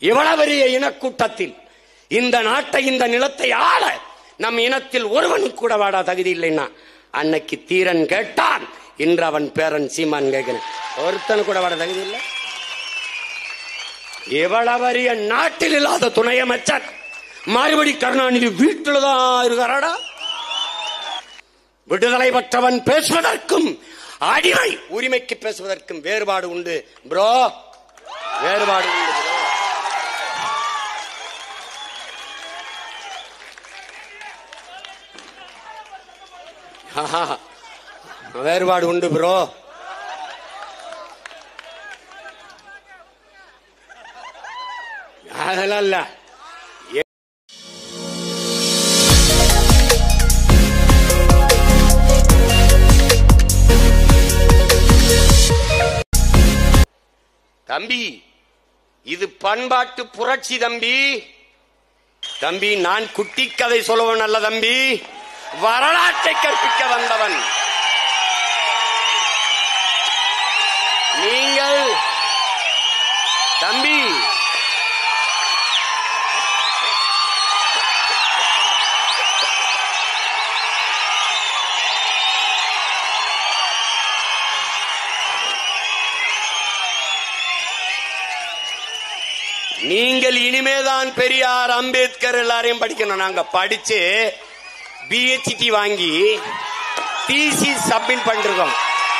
இவ்வளவு பெரிய இனக்கூட்டத்தில் இந்த நாட்டை இந்த நிலத்தை ஆள நம் இனத்தில் ஒருவனுக்கு கூட வாடா தகுதி இல்லைன்னா அன்னைக்கு தீரன் கேட்டான் இன்று அவன் பேரன் சீமான் கேட்கிறேன் ஒருத்தனு கூட வாட தகுதி இல்லை இவ்வளவு பெரிய நாட்டில் இல்லாத துணை அமைச்சர் மறுபடி கருணாநிதி வீட்டில் தான் இருக்கிறாடா விடுதலை பெற்றவன் பேசுவதற்கும் அடிமை உரிமைக்கு பேசுவதற்கும் வேறுபாடு உண்டு ப்ரோ வேறுபாடு உண்டு bro. ஆஹா. வேறுபாடு உண்டு ப்ரோ அதெல்லாம் இல்ல தம்பி இது பண்பாட்டு புரட்சி தம்பி தம்பி நான் குட்டி கதை சொல்லுவன் அல்ல தம்பி வரலாற்றை கற்பிக்க வந்தவன் நீங்கள் தம்பி நீங்கள் இனிமேதான் பெரியார் அம்பேத்கர் எல்லாரையும் படிக்கணும் நாங்க படிச்சு பிஹெச்டி வாங்கி டிசி சப்மிட் பண்ணிருக்கோம்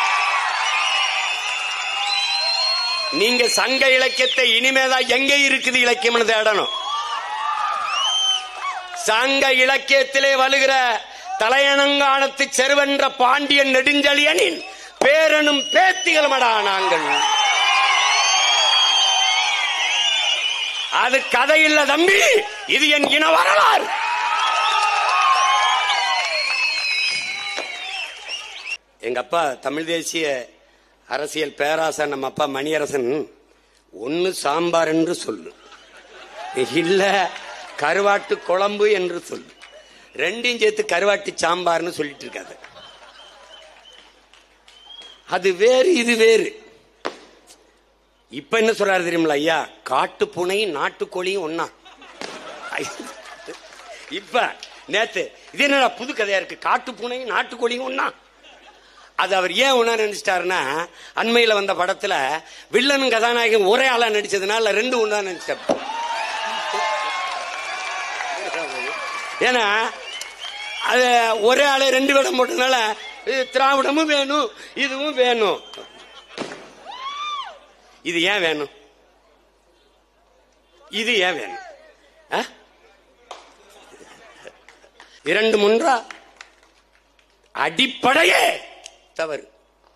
நீங்க சங்க இலக்கியத்தை இனிமேதான் எங்க இருக்குது இலக்கியம்னு தேடணும் சங்க இலக்கியத்திலே வலுகிற தலையணங்கானத்து செருவென்ற பாண்டியன் நெடுஞ்செழியனின் பேரனும் பேத்திகளுமடா நாங்கள் அது கதை இல்ல தம்பி இது என் இன வரலாறு எங்க அப்பா தமிழ் தேசிய அரசியல் பேராசன் நம்ம அப்பா மணியரசன் ஒன்னு சாம்பார் என்று சொல்லு இல்ல கருவாட்டு குழம்பு என்று சொல்லு ரெண்டையும் சேர்த்து கருவாட்டு சாம்பார்னு சொல்லிட்டு இருக்காது அது வேறு இது வேறு இப்ப என்ன சொல்றாரு தெரியுமில ஐயா காட்டு பூனை நாட்டுக்கோழியும் ஒன்னா இப்ப நேத்து இது என்னடா புது கதையா இருக்கு காட்டு பூனையும் நாட்டுக்கோழியும் ஒன்னா அது அவர் ஏன் ஒன்னா நினைச்சிட்டாருன்னா அண்மையில வந்த படத்துல வில்லனும் கதாநாயகன் ஒரே ஆளா நடிச்சதுனால ரெண்டு ஒன்னா நினைச்சிட்டார் ஏன்னா அது ஒரே ஆளு ரெண்டு வேடம் போட்டதுனால இது திராவிடமும் வேணும் இதுவும் வேணும் இது ஏன் வேணும் இது ஏன் வேணும் ஆ? இரண்டு முன்றா அடிப்படையே தவறு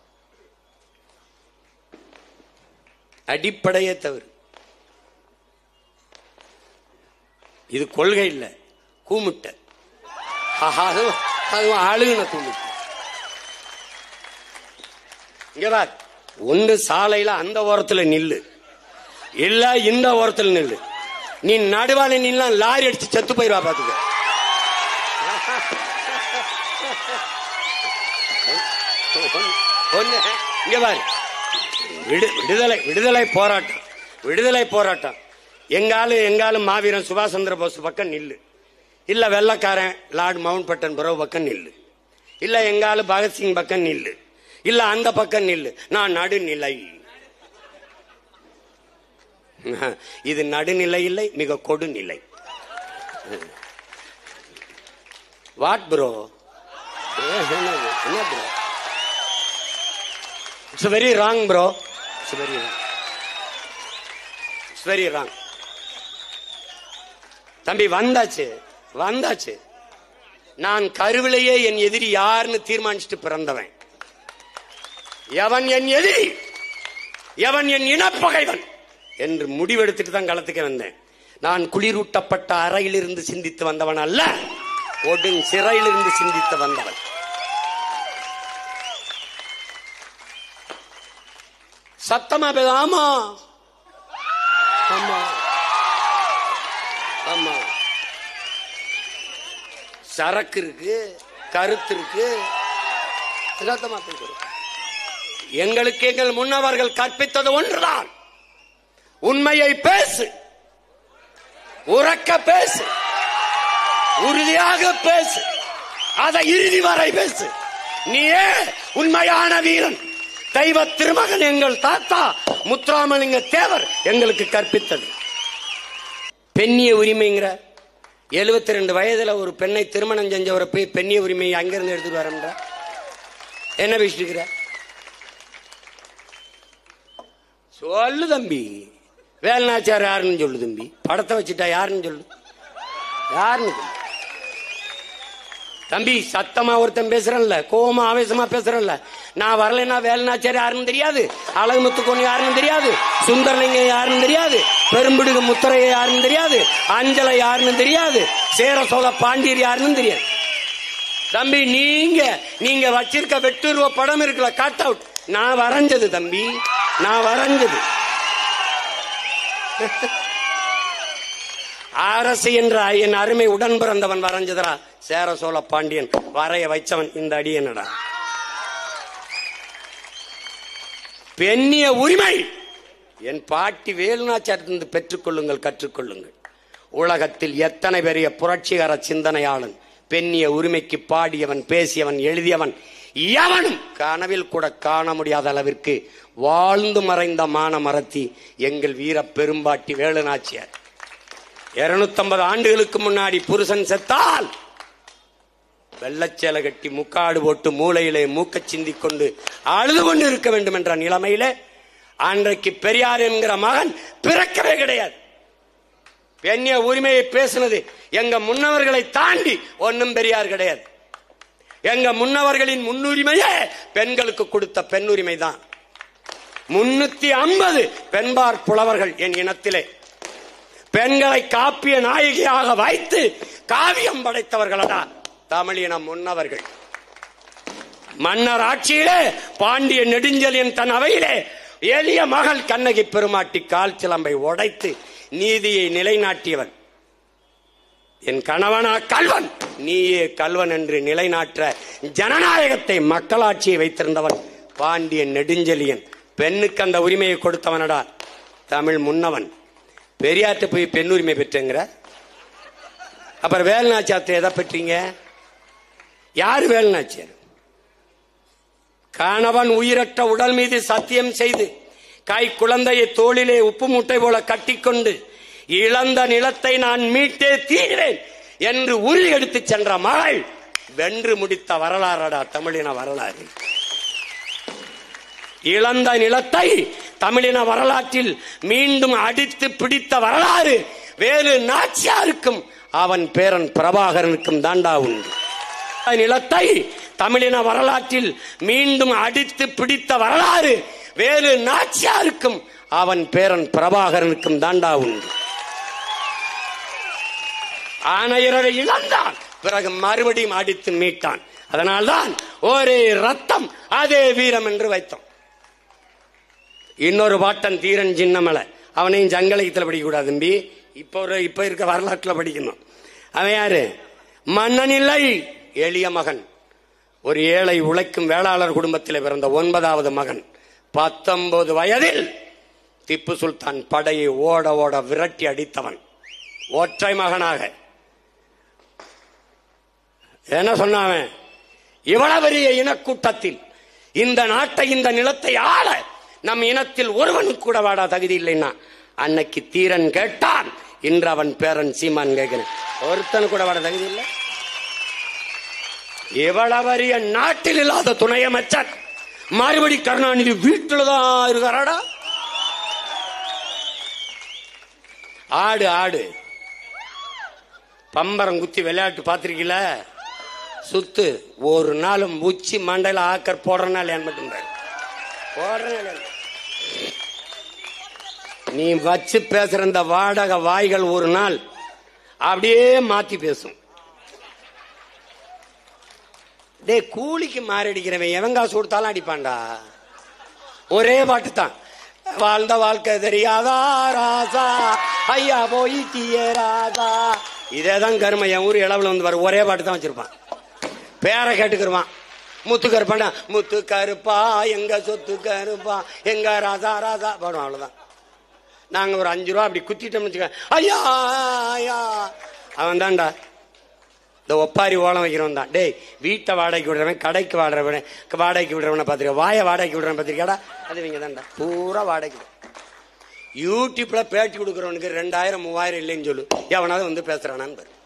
அடிப்படையே தவறு இது கொள்கை இல்ல கூமுட்டை ஆஹா, அதுவும் அதுவும் அழுகுன கூமுட்டை இங்க பார் ஒன்று சாலையில அந்த ஓரத்துல நில்லு இல்ல இந்த ஓரத்துல நில்லு நீ நடுவால நின்னா லாரி அடிச்சு செத்து போயிருவா பாத்துக்க ஒண்ணு இங்க பாரு விடு- விடுதலை விடுதலை போராட்டம் விடுதலை போராட்டம் எங்காலும் எங்காலும் மாவீரன் சுபாஷ் சந்திர போஸ் பக்கம் நில்லு இல்ல வெள்ளக்காரன் லார்ட் மவுண்ட் பட்டன் புறவு பக்கம் நில்லு இல்ல எங்காலும் பகத்சிங் பக்கம் நில்லு இல்ல அந்த பக்கம் நில்லு நான் நடுநிலை இது நடுநிலை இல்லை மிக கொடுநிலை வாட் ப்ரோ என்ன bro it's very wrong bro it's very wrong it's very wrong தம்பி வந்தாச்சு வந்தாச்சு நான் கருவிலேயே என் எதிரி யாருன்னு தீர்மானிச்சுட்டு பிறந்தவன் எவன் என் எதிரி எவன் என் இனப்பகைவன் என்று முடிவெடுத்துட்டு தான் களத்துக்கு வந்தேன் நான் குளிரூட்டப்பட்ட அறையிலிருந்து சிந்தித்து வந்தவன் அல்ல ஒடுங் சிறையிலிருந்து சிந்தித்து வந்தவன் சத்தமா பேச ஆமா ஆமா ஆமா சரக்கு இருக்கு கருத்து இருக்கு சத்தமா பேசுறோம் எங்களுக்கு எங்கள் முன்னவர்கள் கற்பித்தது ஒன்றுதான் உண்மையை பேசு உறக்க பேசு உறுதியாக பேசு அதை இறுதி வரை பேசு நீயே உண்மையான வீரன் தெய்வ திருமகன் எங்கள் தாத்தா முத்துராமலிங்க தேவர் எங்களுக்கு கற்பித்தது பெண்ணிய உரிமைங்கிற எழுபத்தி ரெண்டு வயதுல ஒரு பெண்ணை திருமணம் செஞ்சவரை போய் பெண்ணிய உரிமையை அங்கிருந்து எடுத்துட்டு வரன்ற என்ன பேசிட்டு சொல்லு தம்பி வேல்நாச்சார் யாருன்னு சொல்லு தம்பி படத்தை வச்சுட்டா யாருன்னு சொல்லு யாருன்னு சொல்லு தம்பி சத்தமா ஒருத்தன் பேசுறேன்ல கோவமா ஆவேசமா பேசுறேன்ல நான் வரலைன்னா வேலுநாச்சார் யாருன்னு தெரியாது அழகு முத்துக்கோன் யாருன்னு தெரியாது சுந்தரலிங்கம் யாருன்னு தெரியாது பெரும்பிடுகு முத்தரைய யாருன்னு தெரியாது அஞ்சலை யாருன்னு தெரியாது சேர சோழ பாண்டியர் யாருன்னு தெரியாது தம்பி நீங்க நீங்க வச்சிருக்க வெட்டுருவ படம் இருக்குல்ல கட் அவுட் நான் வரைஞ்சது தம்பி நான் வரைஞ்சது அரசு என்ற என் அருமை உடன் பிறந்தவன் வரைஞ்சதரா சேர சோழ பாண்டியன் வரைய வைச்சவன் இந்த அடியனடா பெண்ணிய உரிமை என் பாட்டி வேலுநாச்சாரத்திலிருந்து பெற்றுக்கொள்ளுங்கள் கற்றுக்கொள்ளுங்கள் உலகத்தில் எத்தனை பெரிய புரட்சிகர சிந்தனையாளன் பெண்ணிய உரிமைக்கு பாடியவன் பேசியவன் எழுதியவன் எவனும் கனவில் கூட காண முடியாத அளவிற்கு வாழ்ந்து மறைந்த மான மரத்தி எங்கள் வீர பெரும்பாட்டி வேலுநாச்சியார் இருநூத்தம்பது ஆண்டுகளுக்கு முன்னாடி புருஷன் செத்தால் வெள்ளச்சேலை கட்டி முக்காடு போட்டு மூளையிலே மூக்கச் சிந்திக் கொண்டு அழுது கொண்டு இருக்க வேண்டும் என்ற நிலைமையில அன்றைக்கு பெரியார் என்கிற மகன் பிறக்கவே கிடையாது பெண்ணிய உரிமையை பேசினது எங்க முன்னவர்களை தாண்டி ஒன்னும் பெரியார் கிடையாது எங்க முன்னவர்களின் முன்னுரிமையே பெண்களுக்கு கொடுத்த பெண் உரிமை தான் முன்னூத்தி ஐம்பது பெண்பார் புலவர்கள் என் இனத்திலே பெண்களை காப்பிய நாயகியாக வைத்து காவியம் படைத்தவர்களடா தமிழின முன்னவர்கள் மன்னர் ஆட்சியிலே பாண்டிய நெடுஞ்செலியன் தன் அவையிலே எளிய மகள் கண்ணகி பெருமாட்டி கால் சிலம்பை உடைத்து நீதியை நிலைநாட்டியவன் என் கணவனா கல்வன் நீயே கல்வன் என்று நிலைநாட்ட ஜனநாயகத்தை மக்களாட்சியை வைத்திருந்தவன் பாண்டிய நெடுஞ்செலியன் பெண்ணுக்கு அந்த உரிமையை கொடுத்தவனடா தமிழ் முன்னவன் பெரியார்ட்ட போய் பெண் உரிமை பெற்றுங்கிற அப்புறம் வேலுநாச்சியார்த்தை எதை பெற்றீங்க யாரு வேலுநாச்சியார் கணவன் உயிரற்ற உடல் மீது சத்தியம் செய்து கை குழந்தையை தோளிலே உப்பு மூட்டை போல கட்டிக்கொண்டு இழந்த நிலத்தை நான் மீட்டே தீர்வேன் என்று உறுதி எடுத்துச் சென்ற மகள் வென்று முடித்த வரலாறடா தமிழின வரலாறு இழந்த நிலத்தை தமிழின வரலாற்றில் மீண்டும் அடித்து பிடித்த வரலாறு வேறு நாச்சியாருக்கும் அவன் பேரன் பிரபாகரனுக்கும் தாண்டா உண்டு நிலத்தை தமிழின வரலாற்றில் மீண்டும் அடித்து பிடித்த வரலாறு வேறு நாச்சியாருக்கும் அவன் பேரன் பிரபாகரனுக்கும் தாண்டா உண்டு ஆணையரை இழந்தான் பிறகு மறுபடியும் அடித்து மீட்டான் அதனால்தான் ஒரே ரத்தம் அதே வீரம் என்று வைத்தோம் இன்னொரு பாட்டன் தீரன் சின்னமலை அவனையும் சங்கலயத்தில் படிக்கக்கூடாது தம்பி இப்போ ஒரு இப்ப இருக்க வரலாற்றில் படிக்கணும் அவன் யாரு மன்னன் இல்லை எளிய மகன் ஒரு ஏழை உழைக்கும் வேளாளர் குடும்பத்தில் பிறந்த ஒன்பதாவது மகன் பத்தொன்பது வயதில் திப்பு சுல்தான் படையை ஓட ஓட விரட்டி அடித்தவன் ஒற்றை மகனாக என்ன சொன்னாவன் இவ்வளவு பெரிய இனக்கூட்டத்தில் இந்த நாட்டை இந்த நிலத்தை ஆள நம் இனத்தில் ஒருவனுக்கு கூட வாடா தகுதி இல்லைன்னா அன்னைக்கு தீரன் கேட்டான் இன்று அவன் பேரன் சீமான் கேட்கிறேன் ஒருத்தனு கூட வாட தகுதி இல்லை இவ்வளவு பெரிய நாட்டில் இல்லாத துணை அமைச்சர் மறுபடி கருணாநிதி வீட்டுல தான் இருக்கிறாடா ஆடு ஆடு பம்பரம் குத்தி விளையாட்டு பார்த்திருக்கீல சுத்து ஒரு நாளும் உச்சி மண்டையில ஆக்கர் போடுறனால ஏன் மட்டும் போடுறனால நீ வச்சு பேசுற இந்த வாடகை வாய்கள் ஒரு நாள் அப்படியே மாத்தி பேசும் டேய் கூலிக்கு மாறி அடிக்கிறவன் எவன் காசு கொடுத்தாலும் அடிப்பான்டா ஒரே பாட்டு தான் வாழ்ந்த வாழ்க்கை தெரியாதா ராசா ஐயா போய் தீய ராசா இதேதான் கருமை என் ஊர் இளவுல வந்து வர ஒரே பாட்டு தான் வச்சிருப்பான் பேரை கேட்டுக்கிருவான் முத்து கருப்பாண்டா முத்து கருப்பா எங்க சொத்து கருப்பா எங்க ராசா ராசா பாடும் அவ்வளவுதான் நாங்க ஒரு அஞ்சு ரூபா அப்படி குத்திட்டோம்னு வச்சுக்க ஐயா ஐயா அவன் தான்டா இந்த ஒப்பாரி ஓலம் வைக்கிறவன் தான் டேய் வீட்டை வாடகைக்கு விடுறவன் கடைக்கு வாடுறவன் வாடகைக்கு விடுறவனை பார்த்துருக்க வாயை வாடகைக்கு விடுறவன் பார்த்துருக்காடா அது இவங்க தான்டா பூரா வாடகைக்கு யூடியூப்ல பேட்டி கொடுக்குறவனுக்கு ரெண்டாயிரம் மூவாயிரம் இல்லைன்னு சொல்லு எவனாவது வந்து பேசுறானான்னு பாரு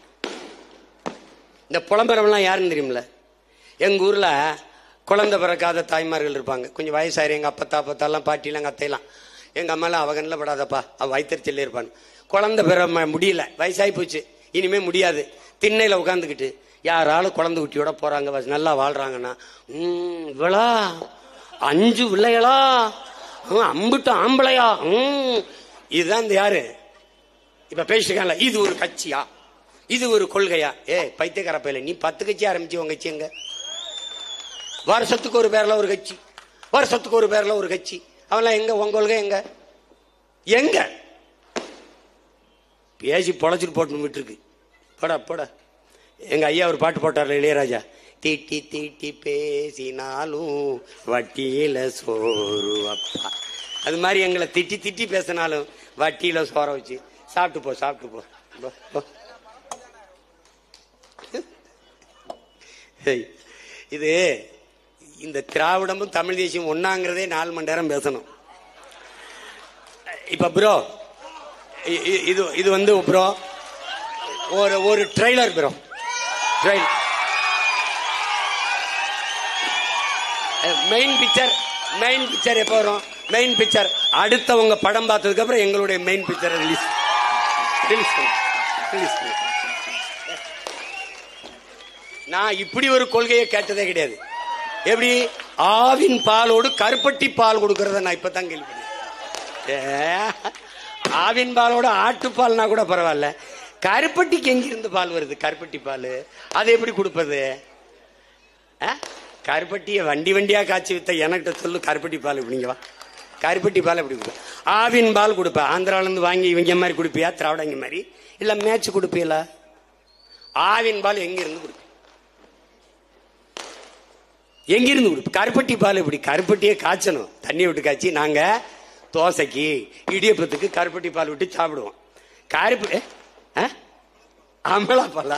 இந்த புலம்பெறவெல்லாம் யாருன்னு தெரியுமில்ல எங்க ஊர்ல குழந்தை பிறக்காத தாய்மார்கள் இருப்பாங்க கொஞ்சம் வயசாயிரு எங்க அப்பத்தா அப்பத்தாலாம் பாட்டிலாம் எங்க அத்தையெல்லாம் எங்க அம்மாலாம் அவ கண்ணில் படாதப்பா அவ வயிற்றுச்சல் இருப்பான் குழந்தை பெற ம- முடியல வயசாகி போச்சு இனிமே முடியாது திண்ணையில உட்காந்துக்கிட்டு யாராலும் குழந்தை குட்டியோட போறாங்க வ- நல்லா வாழ்றாங்கன்னா ம், இவளா அஞ்சு பிள்ளைகளா ஹம், அம்புட்டு ஆம்பளையா ம், இதுதான் இந்த யாரு இப்ப பேசிருக்காங்கல்ல இது ஒரு கட்சியா இது ஒரு கொள்கையா ஏ பைத்தியக்கார பையில நீ பத்து கட்சி ஆரம்பிச்சு உங்க கட்சி எங்க வருஷத்துக்கு ஒரு பேர்ல ஒரு கட்சி வருஷத்துக்கு ஒரு பேர்ல ஒரு கட்சி அவெல்லாம் எங்க உங்க கொள்கை எங்க எங்க பேசி பொழைச்சிட்டு போட்டு விட்டுருக்கு போடா போடா எங்க ஐயா ஒரு பாட்டு போட்டார்ல இளையராஜா தீட்டி தீட்டி பேசினாலும் வட்டியில சோறு அப்பா அது மாதிரி எங்களை திட்டி திட்டி பேசினாலும் வட்டியில சோற வச்சு சாப்பிட்டு போ சாப்பிட்டு போ போ, போ. ஏய், இது இந்த திராவிடமும் தமிழ் தேசியம் ஒன்னாங்கிறதே நாலு மணி நேரம் பேசணும் இப்ப ப்ரோ இது இது வந்து ப்ரோ ஒரு ஒரு trailer bro trail main picture main picture எப்போ வரும் மெயின் பிக்சர் அடுத்தவங்க படம் பார்த்ததுக்கு அப்புறம் எங்களுடைய மெயின் பிக்சரை ரிலீஸ் ரிலீஸ் ரிலீஸ் நான் இப்படி ஒரு கொள்கையை கேட்டதே கிடையாது எப்படி ஆவின் பாலோடு கருப்பட்டி பால் கொடுக்கறத நான் இப்பதான் கேள்விப்பட்டேன் ஏ, ஆவின் பாலோட ஆட்டுப்பால்னா கூட பரவாயில்ல கருப்பட்டிக்கு எங்கிருந்து பால் வருது கருப்பட்டி பால் அதை எப்படி கொடுப்பது ஆ? கருப்பட்டியை வண்டி வண்டியா காய்ச்சி வித்த எனக்கிட்ட சொல்லு கருப்பட்டி பால் இப்படிங்க வா கருப்பட்டி பால் எப்படி கொடுப்பேன் ஆவின் பால் கொடுப்பேன் ஆந்திரால இருந்து வாங்கி இவங்க மாதிரி கொடுப்பியா திராவிடங்க மாதிரி இல்ல மேட்ச் கொடுப்பீங்களா ஆவின் பால் எங்க இருந்து கொடுப்பேன் எங்கிருந்து கொடுப்போம் கருப்பட்டி பால் இப்படி கருப்பட்டியே காய்ச்சணும் தண்ணி விட்டு காய்ச்சி நாங்க தோசைக்கு இடியப்பத்துக்கு கருப்பட்டி பால் விட்டு சாப்பிடுவோம் கருப்பு ஆ? அமலா பாலா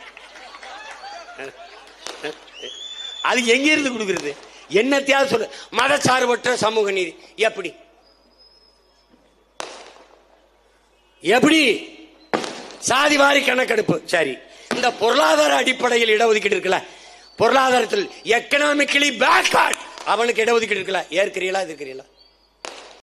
அது எங்க இருந்து கொடுக்கிறது என்னத்தையாவது சொல்லு மதச்சார்பற்ற சமூக நீதி எப்படி எப்படி சாதிவாரி கணக்கெடுப்பு சரி இந்த பொருளாதார அடிப்படையில் இடஒதுக்கீடு இருக்குல்ல பொருளாதாரத்தில் எக்கனாமிக்கலி பேக்வர்ட் அவனுக்கு இடஒதுக்கீடு இருக்குல்ல ஏற்கிறீங்களா எதிர்க்கிறீங்களா